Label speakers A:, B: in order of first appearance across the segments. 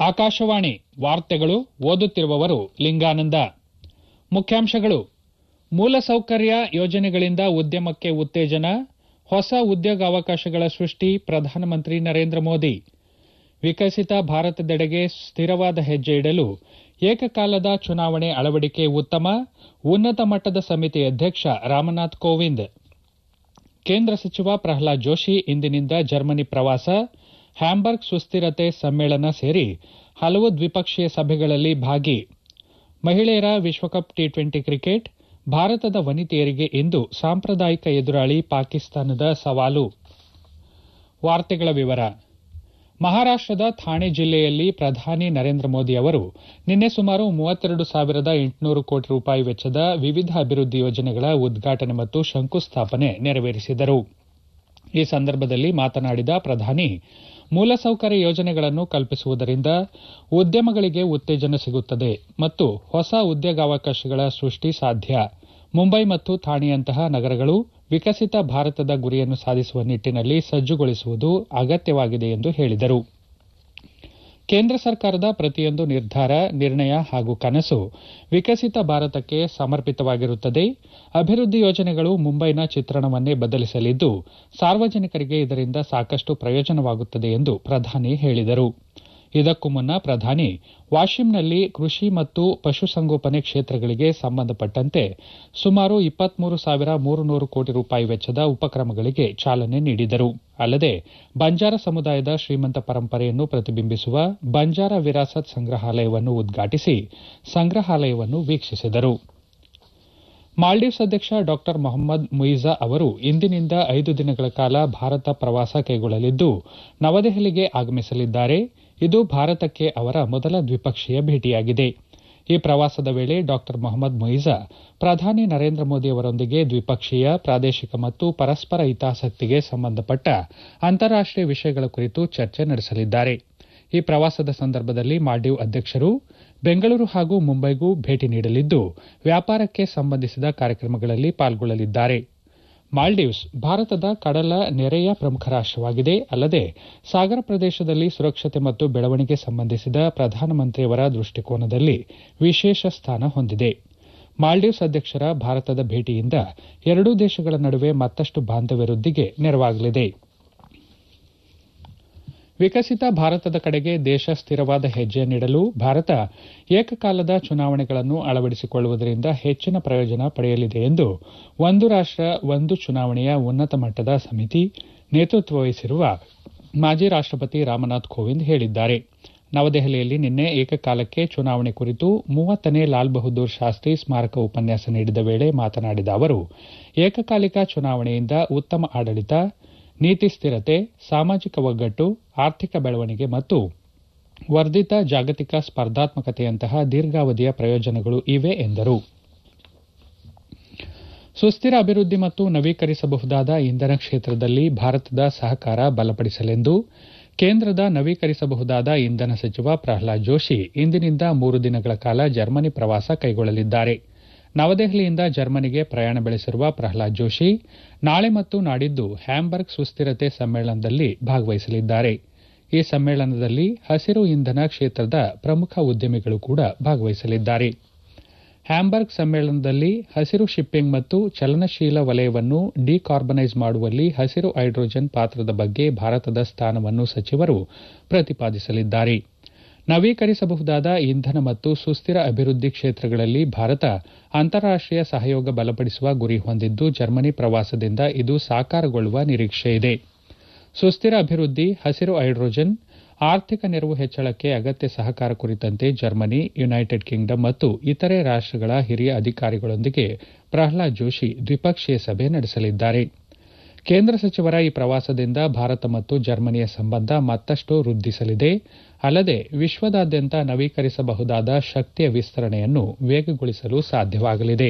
A: ಆಕಾಶವಾಣಿ ವಾರ್ತೆಗಳು ಓದುತ್ತಿರುವವರು ಲಿಂಗಾನಂದ ಮುಖ್ಯಾಂಶಗಳು ಮೂಲಸೌಕರ್ಯ ಯೋಜನೆಗಳಿಂದ ಉದ್ಯಮಕ್ಕೆ ಉತ್ತೇಜನ ಹೊಸ ಉದ್ಯೋಗಾವಕಾಶಗಳ ಸೃಷ್ಟಿ ಪ್ರಧಾನಮಂತ್ರಿ ನರೇಂದ್ರ ಮೋದಿ ವಿಕಸಿತ ಭಾರತದೆಡೆಗೆ ಸ್ಥಿರವಾದ ಹೆಜ್ಜೆ ಇಡಲು ಏಕಕಾಲದ ಚುನಾವಣೆ ಅಳವಡಿಕೆ ಉತ್ತಮ ಉನ್ನತ ಮಟ್ಟದ ಸಮಿತಿ ಅಧ್ಯಕ್ಷ ರಾಮನಾಥ್ ಕೋವಿಂದ್ ಕೇಂದ್ರ ಸಚಿವ ಪ್ರಹ್ಲಾದ್ ಜೋಶಿ ಇಂದಿನಿಂದ ಜರ್ಮನಿ ಪ್ರವಾಸ ಹ್ಯಾಂಬರ್ಗ್ ಸುಸ್ಥಿರತೆ ಸಮ್ಮೇಳನ ಸೇರಿ ಹಲವು ದ್ವಿಪಕ್ಷೀಯ ಸಭೆಗಳಲ್ಲಿ ಭಾಗಿ ಮಹಿಳೆಯರ ವಿಶ್ವಕಪ್ ಟಿ ಟ್ವೆಂಟಿ ಕ್ರಿಕೆಟ್ ಭಾರತದ ವನಿತೆಯರಿಗೆ ಇಂದು ಸಾಂಪ್ರದಾಯಿಕ ಎದುರಾಳಿ ಪಾಕಿಸ್ತಾನದ ಸವಾಲು ವಾರ್ತೆಗಳ ವಿವರ ಮಹಾರಾಷ್ಟದ ಥಾಣೆ ಜಿಲ್ಲೆಯಲ್ಲಿ ಪ್ರಧಾನಿ ನರೇಂದ್ರ ಮೋದಿ ಅವರು ನಿನ್ನೆ ಸುಮಾರು ಮೂವತ್ತೆರಡು ಸಾವಿರದ ಎಂಟುನೂರು ಕೋಟಿ ರೂಪಾಯಿ ವೆಚ್ಚದ ವಿವಿಧ ಅಭಿವೃದ್ಧಿ ಯೋಜನೆಗಳ ಉದ್ಘಾಟನೆ ಮತ್ತು ಶಂಕುಸ್ಥಾಪನೆ ನೆರವೇರಿಸಿದರು ಈ ಸಂದರ್ಭದಲ್ಲಿ ಮಾತನಾಡಿದ ಪ್ರಧಾನಿ ಮೂಲಸೌಕರ್ಯ ಯೋಜನೆಗಳನ್ನು ಕಲ್ಪಿಸುವುದರಿಂದ ಉದ್ಯಮಗಳಿಗೆ ಉತ್ತೇಜನ ಸಿಗುತ್ತದೆ ಮತ್ತು ಹೊಸ ಉದ್ಯೋಗಾವಕಾಶಗಳ ಸೃಷ್ಟಿ ಸಾಧ್ಯ ಮುಂಬೈ ಮತ್ತು ಥಾಣೆಯಂತಹ ನಗರಗಳು ವಿಕಸಿತ ಭಾರತದ ಗುರಿಯನ್ನು ಸಾಧಿಸುವ ನಿಟ್ಟಿನಲ್ಲಿ ಸಜ್ಜುಗೊಳಿಸುವುದು ಅಗತ್ಯವಾಗಿದೆ ಎಂದು ಹೇಳಿದರು ಕೇಂದ್ರ ಸರ್ಕಾರದ ಪ್ರತಿಯೊಂದು ನಿರ್ಧಾರ ನಿರ್ಣಯ ಹಾಗೂ ಕನಸು ವಿಕಸಿತ ಭಾರತಕ್ಕೆ ಸಮರ್ಪಿತವಾಗಿರುತ್ತದೆ ಅಭಿವೃದ್ಧಿ ಯೋಜನೆಗಳು ಮುಂಬೈನ ಚಿತ್ರಣವನ್ನೇ ಬದಲಿಸಲಿದ್ದು ಸಾರ್ವಜನಿಕರಿಗೆ ಇದರಿಂದ ಸಾಕಷ್ಟು ಪ್ರಯೋಜನವಾಗುತ್ತದೆ ಎಂದು ಪ್ರಧಾನಿ ಹೇಳಿದರು ಇದಕ್ಕೂ ಮುನ್ನ ಪ್ರಧಾನಿ ವಾಶಿಂನಲ್ಲಿ ಕೃಷಿ ಮತ್ತು ಪಶುಸಂಗೋಪನೆ ಕ್ಷೇತ್ರಗಳಿಗೆ ಸಂಬಂಧಪಟ್ಟಂತೆ ಸುಮಾರು ಇಪ್ಪತ್ಮೂರು ಸಾವಿರ ಮೂರುನೂರು ಕೋಟಿ ರೂಪಾಯಿ ವೆಚ್ಚದ ಉಪಕ್ರಮಗಳಿಗೆ ಚಾಲನೆ ನೀಡಿದರು ಅಲ್ಲದೆ ಬಂಜಾರ ಸಮುದಾಯದ ಶ್ರೀಮಂತ ಪರಂಪರೆಯನ್ನು ಪ್ರತಿಬಿಂಬಿಸುವ ಬಂಜಾರ ವಿರಾಸತ್ ಸಂಗ್ರಹಾಲಯವನ್ನು ಉದ್ಘಾಟಿಸಿ ಸಂಗ್ರಹಾಲಯವನ್ನು ವೀಕ್ಷಿಸಿದರು ಮಾಲ್ಡೀವ್ಸ್ ಅಧ್ಯಕ್ಷ ಡಾ ಮೊಹಮ್ಮದ್ ಮುಯಿಜಾ ಅವರು ಇಂದಿನಿಂದ ಐದು ದಿನಗಳ ಕಾಲ ಭಾರತ ಪ್ರವಾಸ ಕೈಗೊಳ್ಳಲಿದ್ದು ನವದೆಹಲಿಗೆ ಆಗಮಿಸಲಿದ್ದಾರೆ ಇದು ಭಾರತಕ್ಕೆ ಅವರ ಮೊದಲ ದ್ವಿಪಕ್ಷೀಯ ಭೇಟಿಯಾಗಿದೆ ಈ ಪ್ರವಾಸದ ವೇಳೆ ಡಾ ಮೊಹಮ್ಮದ್ ಮುಯಿಜಾ ಪ್ರಧಾನಿ ನರೇಂದ್ರ ಮೋದಿ ಅವರೊಂದಿಗೆ ದ್ವಿಪಕ್ಷೀಯ ಪ್ರಾದೇಶಿಕ ಮತ್ತು ಪರಸ್ಪರ ಹಿತಾಸಕ್ತಿಗೆ ಸಂಬಂಧಪಟ್ಟ ಅಂತಾರಾಷ್ಟೀಯ ವಿಷಯಗಳ ಕುರಿತು ಚರ್ಚೆ ನಡೆಸಲಿದ್ದಾರೆ ಈ ಪ್ರವಾಸದ ಸಂದರ್ಭದಲ್ಲಿ ಮಾಲ್ಡೀವ್ ಅಧ್ಯಕ್ಷರು ಬೆಂಗಳೂರು ಹಾಗೂ ಮುಂಬೈಗೂ ಭೇಟಿ ನೀಡಲಿದ್ದು ವ್ಯಾಪಾರಕ್ಕೆ ಸಂಬಂಧಿಸಿದ ಕಾರ್ಯಕ್ರಮಗಳಲ್ಲಿ ಪಾಲ್ಗೊಳ್ಳಲಿದ್ದಾರೆ ಮಾಲ್ಡೀವ್ಸ್ ಭಾರತದ ಕಡಲ ನೆರೆಯ ಪ್ರಮುಖ ರಾಷ್ಟವಾಗಿದೆ ಅಲ್ಲದೆ ಸಾಗರ ಪ್ರದೇಶದಲ್ಲಿ ಸುರಕ್ಷತೆ ಮತ್ತು ಬೆಳವಣಿಗೆ ಸಂಬಂಧಿಸಿದ ಪ್ರಧಾನಮಂತ್ರಿಯವರ ದೃಷ್ಟಿಕೋನದಲ್ಲಿ ವಿಶೇಷ ಸ್ಥಾನ ಹೊಂದಿದೆ ಮಾಲ್ಡೀವ್ಸ್ ಅಧ್ಯಕ್ಷರ ಭಾರತದ ಭೇಟಿಯಿಂದ ಎರಡೂ ದೇಶಗಳ ನಡುವೆ ಮತ್ತಷ್ಟು ಬಾಂಧವ್ಯ ವೃದ್ಧಿಗೆ ನೆರವಾಗಲಿದೆ ವಿಕಸಿತ ಭಾರತದ ಕಡೆಗೆ ದೇಶ ಸ್ಥಿರವಾದ ಹೆಜ್ಜೆಯನ್ನಿಡಲು ಭಾರತ ಏಕಕಾಲದ ಚುನಾವಣೆಗಳನ್ನು ಅಳವಡಿಸಿಕೊಳ್ಳುವುದರಿಂದ ಹೆಚ್ಚಿನ ಪ್ರಯೋಜನ ಪಡೆಯಲಿದೆ ಎಂದು ಒಂದು ರಾಷ್ಟ ಒಂದು ಚುನಾವಣೆಯ ಉನ್ನತ ಮಟ್ಟದ ಸಮಿತಿ ನೇತೃತ್ವ ವಹಿಸಿರುವ ಮಾಜಿ ರಾಷ್ಟಪತಿ ರಾಮನಾಥ್ ಕೋವಿಂದ್ ಹೇಳಿದ್ದಾರೆ ನವದೆಹಲಿಯಲ್ಲಿ ನಿನ್ನೆ ಏಕಕಾಲಕ್ಕೆ ಚುನಾವಣೆ ಕುರಿತು ಮೂವತ್ತನೇ ಲಾಲ್ ಬಹದ್ದೂರ್ ಶಾಸ್ತ್ರಿ ಸ್ಮಾರಕ ಉಪನ್ಯಾಸ ನೀಡಿದ ವೇಳೆ ಮಾತನಾಡಿದ ಅವರು ಏಕಕಾಲಿಕ ಚುನಾವಣೆಯಿಂದ ಉತ್ತಮ ಆಡಳಿತ ನೀತಿ ಸ್ಥಿರತೆ ಸಾಮಾಜಿಕ ಒಗ್ಗಟ್ಟು ಆರ್ಥಿಕ ಬೆಳವಣಿಗೆ ಮತ್ತು ವರ್ಧಿತ ಜಾಗತಿಕ ಸ್ಪರ್ಧಾತ್ಮಕತೆಯಂತಹ ದೀರ್ಘಾವಧಿಯ ಪ್ರಯೋಜನಗಳು ಇವೆ ಎಂದರು ಸುಸ್ಥಿರ ಅಭಿವೃದ್ಧಿ ಮತ್ತು ನವೀಕರಿಸಬಹುದಾದ ಇಂಧನ ಕ್ಷೇತ್ರದಲ್ಲಿ ಭಾರತದ ಸಹಕಾರ ಬಲಪಡಿಸಲೆಂದು ಕೇಂದ್ರದ ನವೀಕರಿಸಬಹುದಾದ ಇಂಧನ ಸಚಿವ ಪ್ರಹ್ಲಾದ್ ಜೋಶಿ ಇಂದಿನಿಂದ ಮೂರು ದಿನಗಳ ಕಾಲ ಜರ್ಮನಿ ಪ್ರವಾಸ ಕೈಗೊಳ್ಳಲಿದ್ದಾರೆ ನವದೆಹಲಿಯಿಂದ ಜರ್ಮನಿಗೆ ಪ್ರಯಾಣ ಬೆಳೆಸಿರುವ ಪ್ರಹ್ಲಾದ್ ಜೋಶಿ ನಾಳೆ ಮತ್ತು ನಾಡಿದ್ದು ಹ್ಯಾಂಬರ್ಗ್ ಸುಸ್ಥಿರತೆ ಸಮ್ಮೇಳನದಲ್ಲಿ ಭಾಗವಹಿಸಲಿದ್ದಾರೆ ಈ ಸಮ್ಮೇಳನದಲ್ಲಿ ಹಸಿರು ಇಂಧನ ಕ್ಷೇತ್ರದ ಪ್ರಮುಖ ಉದ್ಯಮಿಗಳು ಕೂಡ ಭಾಗವಹಿಸಲಿದ್ದಾರೆ ಹ್ಯಾಂಬರ್ಗ್ ಸಮ್ಮೇಳನದಲ್ಲಿ ಹಸಿರು ಶಿಪ್ಪಿಂಗ್ ಮತ್ತು ಚಲನಶೀಲ ವಲಯವನ್ನು ಡಿಕಾರ್ಬನೈಸ್ ಮಾಡುವಲ್ಲಿ ಹಸಿರು ಹೈಡ್ರೋಜನ್ ಪಾತ್ರದ ಬಗ್ಗೆ ಭಾರತದ ಸ್ಥಾನವನ್ನು ಸಚಿವರು ಪ್ರತಿಪಾದಿಸಲಿದ್ದಾರೆ ನವೀಕರಿಸಬಹುದಾದ ಇಂಧನ ಮತ್ತು ಸುಸ್ಥಿರ ಅಭಿವೃದ್ಧಿ ಕ್ಷೇತ್ರಗಳಲ್ಲಿ ಭಾರತ ಅಂತಾರಾಷ್ಟೀಯ ಸಹಯೋಗ ಬಲಪಡಿಸುವ ಗುರಿ ಹೊಂದಿದ್ದು ಜರ್ಮನಿ ಪ್ರವಾಸದಿಂದ ಇದು ಸಾಕಾರಗೊಳ್ಳುವ ನಿರೀಕ್ಷೆಯಿದೆ ಸುಸ್ಥಿರ ಅಭಿವೃದ್ಧಿ ಹಸಿರು ಹೈಡ್ರೋಜನ್ ಆರ್ಥಿಕ ನೆರವು ಹೆಚ್ಚಳಕ್ಕೆ ಅಗತ್ಯ ಸಹಕಾರ ಕುರಿತಂತೆ ಜರ್ಮನಿ ಯುನೈಟೆಡ್ ಕಿಂಗ್ಡಮ್ ಮತ್ತು ಇತರೆ ರಾಷ್ಟಗಳ ಹಿರಿಯ ಅಧಿಕಾರಿಗಳೊಂದಿಗೆ ಪ್ರಹ್ಲಾದ್ ಜೋಶಿ ದ್ವಿಪಕ್ಷೀಯ ಸಭೆ ನಡೆಸಲಿದ್ದಾರೆ ಕೇಂದ್ರ ಸಚಿವರ ಈ ಪ್ರವಾಸದಿಂದ ಭಾರತ ಮತ್ತು ಜರ್ಮನಿಯ ಸಂಬಂಧ ಮತ್ತಷ್ಟು ವೃದ್ಧಿಸಲಿದೆ ಅಲ್ಲದೆ ವಿಶ್ವದಾದ್ಯಂತ ನವೀಕರಿಸಬಹುದಾದ ಶಕ್ತಿಯ ವಿಸ್ತರಣೆಯನ್ನು ವೇಗಗೊಳಿಸಲು ಸಾಧ್ಯವಾಗಲಿದೆ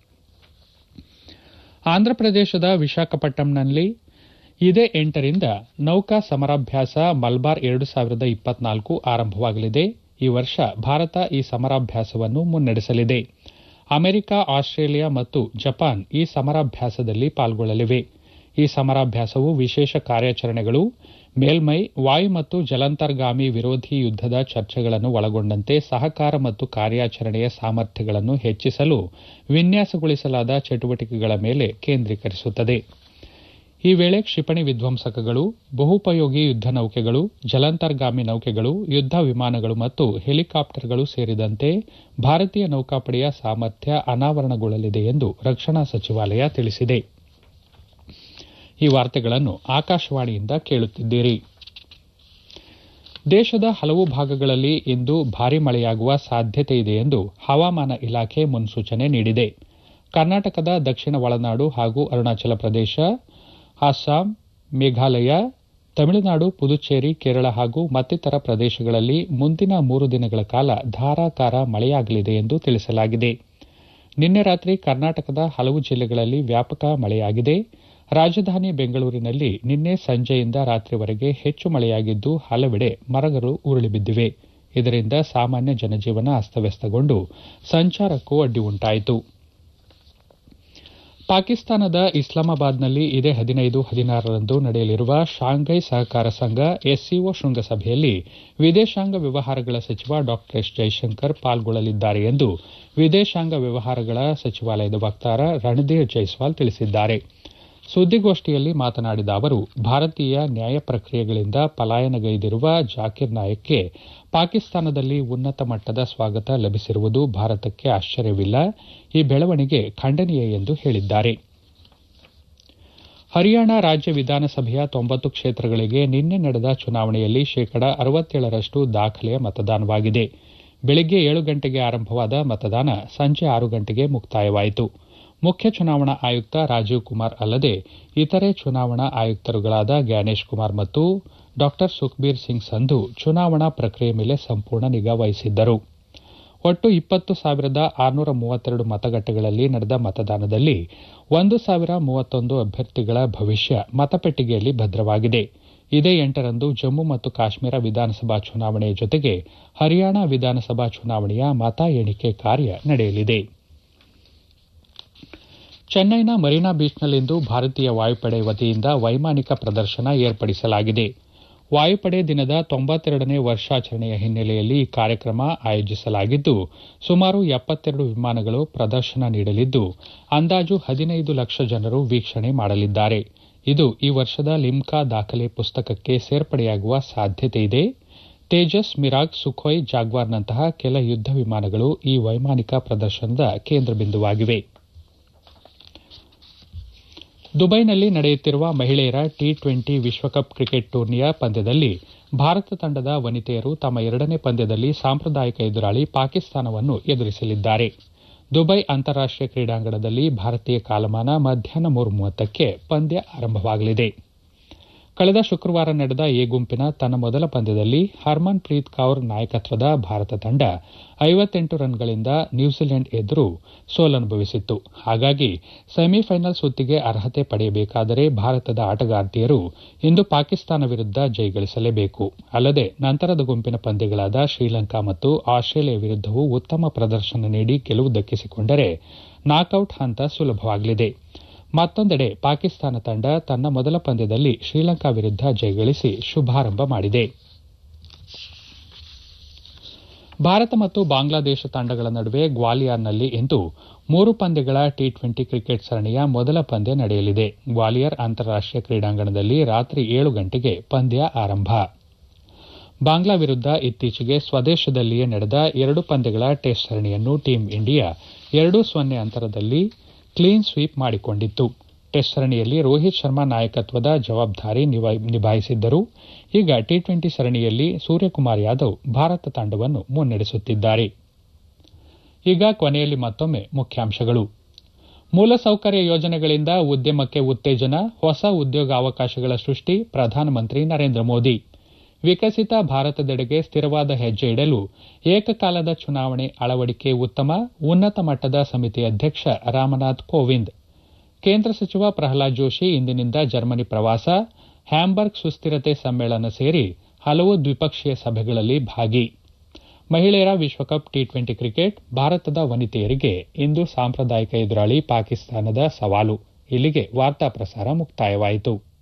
A: ಆಂಧ್ರಪ್ರದೇಶದ ವಿಶಾಖಪಟ್ಟಣಂನಲ್ಲಿ ಇದೇ ಎಂಟರಿಂದ ನೌಕಾ ಸಮರಾಭ್ಯಾಸ ಮಲ್ಬಾರ್ ಎರಡು ಸಾವಿರದ ಇಪ್ಪತ್ನಾಲ್ಕು ಆರಂಭವಾಗಲಿದೆ ಈ ವರ್ಷ ಭಾರತ ಈ ಸಮರಾಭ್ಯಾಸವನ್ನು ಮುನ್ನಡೆಸಲಿದೆ ಅಮೆರಿಕ ಆಸ್ಟ್ರೇಲಿಯಾ ಮತ್ತು ಜಪಾನ್ ಈ ಸಮರಾಭ್ಯಾಸದಲ್ಲಿ ಪಾಲ್ಗೊಳ್ಳಲಿವೆ ಈ ಸಮರಾಭ್ಯಾಸವು ವಿಶೇಷ ಕಾರ್ಯಾಚರಣೆಗಳು ಮೇಲ್ಮೈ ವಾಯು ಮತ್ತು ಜಲಾಂತರ್ಗಾಮಿ ವಿರೋಧಿ ಯುದ್ದದ ಚರ್ಚೆಗಳನ್ನು ಒಳಗೊಂಡಂತೆ ಸಹಕಾರ ಮತ್ತು ಕಾರ್ಯಾಚರಣೆಯ ಸಾಮರ್ಥ್ಯಗಳನ್ನು ಹೆಚ್ಚಿಸಲು ವಿನ್ಯಾಸಗೊಳಿಸಲಾದ ಚಟುವಟಿಕೆಗಳ ಮೇಲೆ ಕೇಂದ್ರೀಕರಿಸುತ್ತದೆ ಈ ವೇಳೆ ಕ್ಷಿಪಣಿ ವಿಧ್ವಂಸಕಗಳು ಬಹುಪಯೋಗಿ ಯುದ್ದ ನೌಕೆಗಳು ಜಲಾಂತರ್ಗಾಮಿ ನೌಕೆಗಳು ಯುದ್ದ ವಿಮಾನಗಳು ಮತ್ತು ಹೆಲಿಕಾಪ್ಟರ್ಗಳು ಸೇರಿದಂತೆ ಭಾರತೀಯ ನೌಕಾಪಡೆಯ ಸಾಮರ್ಥ್ಯ ಅನಾವರಣಗೊಳ್ಳಲಿದೆ ಎಂದು ರಕ್ಷಣಾ ಸಚಿವಾಲಯ ತಿಳಿಸಿದೆ ಈ ವಾರ್ತೆಗಳನ್ನು ಆಕಾಶವಾಣಿಯಿಂದ ಕೇಳುತ್ತಿದ್ದೀರಿ ದೇಶದ ಹಲವು ಭಾಗಗಳಲ್ಲಿ ಇಂದು ಭಾರೀ ಮಳೆಯಾಗುವ ಸಾಧ್ಯತೆ ಇದೆ ಎಂದು ಹವಾಮಾನ ಇಲಾಖೆ ಮುನ್ಸೂಚನೆ ನೀಡಿದೆ ಕರ್ನಾಟಕದ ದಕ್ಷಿಣ ಒಳನಾಡು ಹಾಗೂ ಅರುಣಾಚಲ ಪ್ರದೇಶ ಅಸ್ಸಾಂ ಮೇಘಾಲಯ ತಮಿಳುನಾಡು ಪುದುಚೇರಿ ಕೇರಳ ಹಾಗೂ ಮತ್ತಿತರ ಪ್ರದೇಶಗಳಲ್ಲಿ ಮುಂದಿನ ಮೂರು ದಿನಗಳ ಕಾಲ ಧಾರಾಕಾರ ಮಳೆಯಾಗಲಿದೆ ಎಂದು ತಿಳಿಸಲಾಗಿದೆ ನಿನ್ನೆ ರಾತ್ರಿ ಕರ್ನಾಟಕದ ಹಲವು ಜಿಲ್ಲೆಗಳಲ್ಲಿ ವ್ಯಾಪಕ ಮಳೆಯಾಗಿದೆ ರಾಜಧಾನಿ ಬೆಂಗಳೂರಿನಲ್ಲಿ ನಿನ್ನೆ ಸಂಜೆಯಿಂದ ರಾತ್ರಿವರೆಗೆ ಹೆಚ್ಚು ಮಳೆಯಾಗಿದ್ದು ಹಲವೆಡೆ ಮರಗಳು ಉರುಳಿಬಿದ್ದಿವೆ ಇದರಿಂದ ಸಾಮಾನ್ಯ ಜನಜೀವನ ಅಸ್ತವ್ಯಸ್ತಗೊಂಡು ಸಂಚಾರಕ್ಕೂ ಅಡ್ಡಿ ಉಂಟಾಯಿತು ಪಾಕಿಸ್ತಾನದ ಇಸ್ಲಾಮಾಬಾದ್ನಲ್ಲಿ ಇದೇ ಹದಿನೈದು ಹದಿನಾರರಂದು ನಡೆಯಲಿರುವ ಶಾಂಘೈ ಸಹಕಾರ ಸಂಘ ಎಸ್ಸಿಒ ಶೃಂಗಸಭೆಯಲ್ಲಿ ವಿದೇಶಾಂಗ ವ್ಯವಹಾರಗಳ ಸಚಿವ ಡಾ ಎಸ್ ಜೈಶಂಕರ್ ಪಾಲ್ಗೊಳ್ಳಲಿದ್ದಾರೆ ಎಂದು ವಿದೇಶಾಂಗ ವ್ಯವಹಾರಗಳ ಸಚಿವಾಲಯದ ವಕ್ತಾರ ರಣಧೀರ್ ಜೈಸ್ವಾಲ್ ತಿಳಿಸಿದ್ದಾರೆ ಸುದ್ದಿಗೋಷ್ಠಿಯಲ್ಲಿ ಮಾತನಾಡಿದ ಅವರು ಭಾರತೀಯ ನ್ಯಾಯ ಪ್ರಕ್ರಿಯೆಗಳಿಂದ ಪಲಾಯನಗೈದಿರುವ ಜಾಕಿರ್ ನಾಯಕ್ಗೆ ಪಾಕಿಸ್ತಾನದಲ್ಲಿ ಉನ್ನತ ಮಟ್ಟದ ಸ್ವಾಗತ ಲಭಿಸಿರುವುದು ಭಾರತಕ್ಕೆ ಆಶ್ಚರ್ಯವಿಲ್ಲ ಈ ಬೆಳವಣಿಗೆ ಖಂಡನೀಯ ಎಂದು ಹೇಳಿದ್ದಾರೆ ಹರಿಯಾಣ ರಾಜ್ಯ ವಿಧಾನಸಭೆಯ ತೊಂಬತ್ತು ಕ್ಷೇತ್ರಗಳಿಗೆ ನಿನ್ನೆ ನಡೆದ ಚುನಾವಣೆಯಲ್ಲಿ ಶೇಕಡಾ ಅರವತ್ತೇಳರಷ್ಟು ದಾಖಲೆಯ ಮತದಾನವಾಗಿದೆ ಬೆಳಗ್ಗೆ ಏಳು ಗಂಟೆಗೆ ಆರಂಭವಾದ ಮತದಾನ ಸಂಜೆ ಆರು ಗಂಟೆಗೆ ಮುಕ್ತಾಯವಾಯಿತು ಮುಖ್ಯ ಚುನಾವಣಾ ಆಯುಕ್ತ ರಾಜೀವ್ ಕುಮಾರ್ ಅಲ್ಲದೆ ಇತರೆ ಚುನಾವಣಾ ಆಯುಕ್ತರುಗಳಾದ ಗ್ಯಾನೇಶ್ ಕುಮಾರ್ ಮತ್ತು ಡಾ ಸುಖ್ಬೀರ್ ಸಿಂಗ್ ಸಂಧು ಚುನಾವಣಾ ಪ್ರಕ್ರಿಯೆ ಮೇಲೆ ಸಂಪೂರ್ಣ ನಿಗಾ ವಹಿಸಿದ್ದರು ಒಟ್ಟು ಇಪ್ಪತ್ತು ಸಾವಿರದ ಆರುನೂರ ಮೂವತ್ತೆರಡು ಮತಗಟ್ಟೆಗಳಲ್ಲಿ ನಡೆದ ಮತದಾನದಲ್ಲಿ ಒಂದು ಸಾವಿರ ಮೂವತ್ತೊಂದು ಅಭ್ಯರ್ಥಿಗಳ ಭವಿಷ್ಯ ಮತಪೆಟ್ಟಿಗೆಯಲ್ಲಿ ಭದ್ರವಾಗಿದೆ ಇದೇ ಎಂಟರಂದು ಜಮ್ಮು ಮತ್ತು ಕಾಶ್ಮೀರ ವಿಧಾನಸಭಾ ಚುನಾವಣೆಯ ಜೊತೆಗೆ ಹರಿಯಾಣ ವಿಧಾನಸಭಾ ಚುನಾವಣೆಯ ಮತ ಎಣಿಕೆ ಕಾರ್ಯ ನಡೆಯಲಿದೆ ಚೆನ್ನೈನ ಮರೀನಾ ಬೀಚ್ನಲ್ಲಿಂದು ಭಾರತೀಯ ವಾಯುಪಡೆ ವತಿಯಿಂದ ವೈಮಾನಿಕ ಪ್ರದರ್ಶನ ಏರ್ಪಡಿಸಲಾಗಿದೆ ವಾಯುಪಡೆ ದಿನದ ತೊಂಬತ್ತೆರಡನೇ ವರ್ಷಾಚರಣೆಯ ಹಿನ್ನೆಲೆಯಲ್ಲಿ ಈ ಕಾರ್ಯಕ್ರಮ ಆಯೋಜಿಸಲಾಗಿದ್ದು ಸುಮಾರು ಎಪ್ಪತ್ತೆರಡು ವಿಮಾನಗಳು ಪ್ರದರ್ಶನ ನೀಡಲಿದ್ದು ಅಂದಾಜು ಹದಿನೈದು ಲಕ್ಷ ಜನರು ವೀಕ್ಷಣೆ ಮಾಡಲಿದ್ದಾರೆ ಇದು ಈ ವರ್ಷದ ಲಿಮ್ಕಾ ದಾಖಲೆ ಪುಸ್ತಕಕ್ಕೆ ಸೇರ್ಪಡೆಯಾಗುವ ಸಾಧ್ಯತೆಯಿದೆ ತೇಜಸ್ ಮಿರಾಗ್ ಸುಖೋಯ್ ಜಾಗ್ವಾರ್ನಂತಹ ಕೆಲ ಯುದ್ದ ವಿಮಾನಗಳು ಈ ವೈಮಾನಿಕ ಪ್ರದರ್ಶನದ ಕೇಂದ್ರಬಿಂದುವಾಗಿವೆ ದುಬೈನಲ್ಲಿ ನಡೆಯುತ್ತಿರುವ ಮಹಿಳೆಯರ ಟಿ ಟ್ವೆಂಟಿ ವಿಶ್ವಕಪ್ ಕ್ರಿಕೆಟ್ ಟೂರ್ನಿಯ ಪಂದ್ಯದಲ್ಲಿ ಭಾರತ ತಂಡದ ವನಿತೆಯರು ತಮ್ಮ ಎರಡನೇ ಪಂದ್ಯದಲ್ಲಿ ಸಾಂಪ್ರದಾಯಿಕ ಎದುರಾಳಿ ಪಾಕಿಸ್ತಾನವನ್ನು ಎದುರಿಸಲಿದ್ದಾರೆ ದುಬೈ ಅಂತಾರಾಷ್ಟೀಯ ಕ್ರೀಡಾಂಗಣದಲ್ಲಿ ಭಾರತೀಯ ಕಾಲಮಾನ ಮಧ್ಯಾಹ್ನ ಮೂರು ಮೂವತ್ತಕ್ಕೆ ಪಂದ್ಯ ಆರಂಭವಾಗಲಿದೆ ಕಳೆದ ಶುಕ್ರವಾರ ನಡೆದ ಎ ಗುಂಪಿನ ತನ್ನ ಮೊದಲ ಪಂದ್ಯದಲ್ಲಿ ಹರ್ಮನ್ ಪ್ರೀತ್ ಕೌರ್ ನಾಯಕತ್ವದ ಭಾರತ ತಂಡ ಐವತ್ತೆಂಟು ರನ್ಗಳಿಂದ ನ್ಯೂಜಿಲೆಂಡ್ ಎದುರು ಸೋಲನುಭವಿಸಿತ್ತು ಹಾಗಾಗಿ ಸೆಮಿಫೈನಲ್ ಸುತ್ತಿಗೆ ಅರ್ಹತೆ ಪಡೆಯಬೇಕಾದರೆ ಭಾರತದ ಆಟಗಾರ್ತಿಯರು ಇಂದು ಪಾಕಿಸ್ತಾನ ವಿರುದ್ದ ಜಯಗಳಿಸಲೇಬೇಕು ಅಲ್ಲದೆ ನಂತರದ ಗುಂಪಿನ ಪಂದ್ಯಗಳಾದ ಶ್ರೀಲಂಕಾ ಮತ್ತು ಆಸ್ಟ್ರೇಲಿಯಾ ವಿರುದ್ದವೂ ಉತ್ತಮ ಪ್ರದರ್ಶನ ನೀಡಿ ಗೆಲುವು ದಕ್ಕಿಸಿಕೊಂಡರೆ ನಾಕೌಟ್ ಹಂತ ಸುಲಭವಾಗಲಿದೆ ಮತ್ತೊಂದೆಡೆ ಪಾಕಿಸ್ತಾನ ತಂಡ ತನ್ನ ಮೊದಲ ಪಂದ್ಯದಲ್ಲಿ ಶ್ರೀಲಂಕಾ ವಿರುದ್ದ ಜಯಗಳಿಸಿ ಶುಭಾರಂಭ ಮಾಡಿದೆ ಭಾರತ ಮತ್ತು ಬಾಂಗ್ಲಾದೇಶ ತಂಡಗಳ ನಡುವೆ ಗ್ವಾಲಿಯರ್ನಲ್ಲಿ ಇಂದು ಮೂರು ಪಂದ್ಯಗಳ ಟಿ ಟ್ವೆಂಟಿ ಕ್ರಿಕೆಟ್ ಸರಣಿಯ ಮೊದಲ ಪಂದ್ಯ ನಡೆಯಲಿದೆ ಗ್ವಾಲಿಯರ್ ಅಂತಾರಾಷ್ಟೀಯ ಕ್ರೀಡಾಂಗಣದಲ್ಲಿ ರಾತ್ರಿ ಏಳು ಗಂಟೆಗೆ ಪಂದ್ಯ ಆರಂಭ ಬಾಂಗ್ಲಾ ವಿರುದ್ದ ಇತ್ತೀಚೆಗೆ ಸ್ವದೇಶದಲ್ಲಿಯೇ ನಡೆದ ಎರಡು ಪಂದ್ಯಗಳ ಟೆಸ್ಟ್ ಸರಣಿಯನ್ನು ಟೀಂ ಇಂಡಿಯಾ ಎರಡು ಸೊನ್ನೆ ಅಂತರದಲ್ಲಿ ಕ್ಲೀನ್ ಸ್ವೀಪ್ ಮಾಡಿಕೊಂಡಿತ್ತು ಟೆಸ್ಟ್ ಸರಣಿಯಲ್ಲಿ ರೋಹಿತ್ ಶರ್ಮಾ ನಾಯಕತ್ವದ ಜವಾಬ್ದಾರಿ ನಿಭಾಯಿಸಿದ್ದರು ಈಗ ಟಿ ಟ್ವೆಂಟಿ ಸರಣಿಯಲ್ಲಿ ಸೂರ್ಯಕುಮಾರ್ ಯಾದವ್ ಭಾರತ ತಂಡವನ್ನು ಮುನ್ನಡೆಸುತ್ತಿದ್ದಾರೆ ಈಗ ಕೊನೆಯಲ್ಲಿ ಮತ್ತೊಮ್ಮೆ ಮುಖ್ಯಾಂಶಗಳು ಮೂಲಸೌಕರ್ಯ ಯೋಜನೆಗಳಿಂದ ಉದ್ಯಮಕ್ಕೆ ಉತ್ತೇಜನ ಹೊಸ ಉದ್ಯೋಗಾವಕಾಶಗಳ ಸೃಷ್ಟಿ ಪ್ರಧಾನಮಂತ್ರಿ ನರೇಂದ್ರ ಮೋದಿ ವಿಕಸಿತ ಭಾರತದೆಡೆಗೆ ಸ್ಥಿರವಾದ ಹೆಜ್ಜೆ ಇಡಲು ಏಕಕಾಲದ ಚುನಾವಣೆ ಅಳವಡಿಕೆ ಉತ್ತಮ ಉನ್ನತ ಮಟ್ಟದ ಸಮಿತಿ ಅಧ್ಯಕ್ಷ ರಾಮನಾಥ್ ಕೋವಿಂದ್ ಕೇಂದ್ರ ಸಚಿವ ಪ್ರಹ್ಲಾದ್ ಜೋಶಿ ಇಂದಿನಿಂದ ಜರ್ಮನಿ ಪ್ರವಾಸ ಹ್ಯಾಂಬರ್ಗ್ ಸುಸ್ಥಿರತೆ ಸಮ್ಮೇಳನ ಸೇರಿ ಹಲವು ದ್ವಿಪಕ್ಷೀಯ ಸಭೆಗಳಲ್ಲಿ ಭಾಗಿ ಮಹಿಳೆಯರ ವಿಶ್ವಕಪ್ ಟಿ ಟ್ವೆಂಟಿ ಕ್ರಿಕೆಟ್ ಭಾರತದ ವನಿತೆಯರಿಗೆ ಇಂದು ಸಾಂಪ್ರದಾಯಿಕ ಎದುರಾಳಿ ಪಾಕಿಸ್ತಾನದ ಸವಾಲು ಇಲ್ಲಿಗೆ ವಾರ್ತಾ ಪ್ರಸಾರ ಮುಕ್ತಾಯವಾಯಿತು